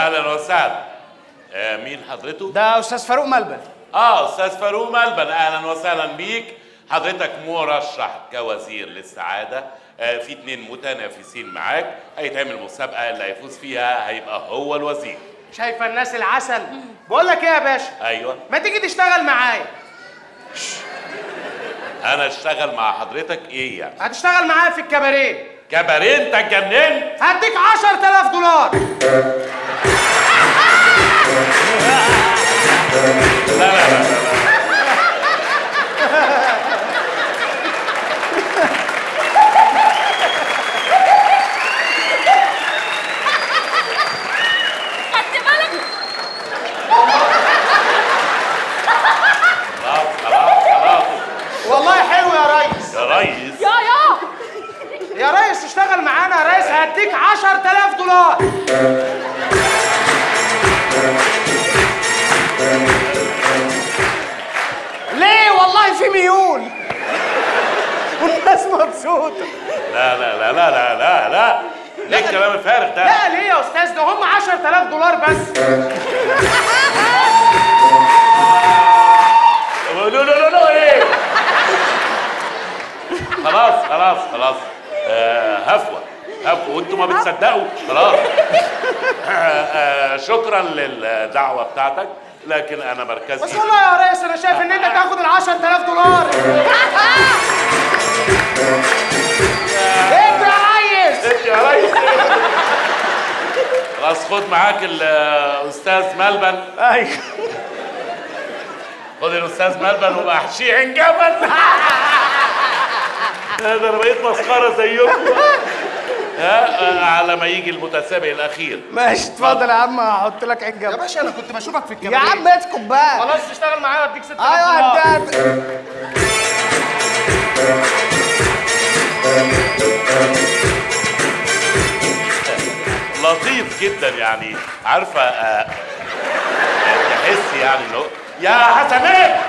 اهلا وسهلا آه مين حضرته؟ ده استاذ فاروق ملبن اه استاذ فاروق ملبن اهلا وسهلا بيك حضرتك مرشح كوزير للسعاده آه في اتنين متنافسين معاك هيتعمل مسابقه اللي هيفوز فيها هيبقى هو الوزير شايفه الناس العسل بقول لك ايه يا باشا ايوه ما تيجي تشتغل معايا انا اشتغل مع حضرتك ايه يعني هتشتغل معايا في الكباريه كباريه انت اتجننت هديك 10000 دولار لا لا لا لا خدت بالك خلاص خلاص خلاص والله حلو يا ريس يا ريس يا يا يا ريس تشتغل معانا يا ريس هديك 10000 دولار ليه والله في ميول والناس مبسوطه لا لا لا لا لا لا لا ليه الكلام الفارغ ده؟ لا ليه يا استاذ ده هم 10000 دولار بس لا لا لا لا ايه خلاص خلاص خلاص آه هفوة هفوة وانتوا ما بتصدقوا خلاص آه آه شكرا للدعوة بتاعتك لكن انا مركزي بس والله يا ريس انا شايف ان انت تاخد ال 10000 دولار انت يا ريس انت يا ريس خلاص خد معاك الاستاذ ملبن ايوه خد الاستاذ ملبن وبقى احشيه عين جبل ده انا بقيت مسخره زيكم ها آه، على ما يجي المتسابق الاخير ماشي اتفضل يا عم هحط لك عين يا جنب باشا انا كنت بشوفك في يا الكباريه عم اسكت بقى خلاص تشتغل معايا واديك 6000 ايوه دولار هديت لطيف جدا يعني عارفه آه، تحس يعني انه يا حسنات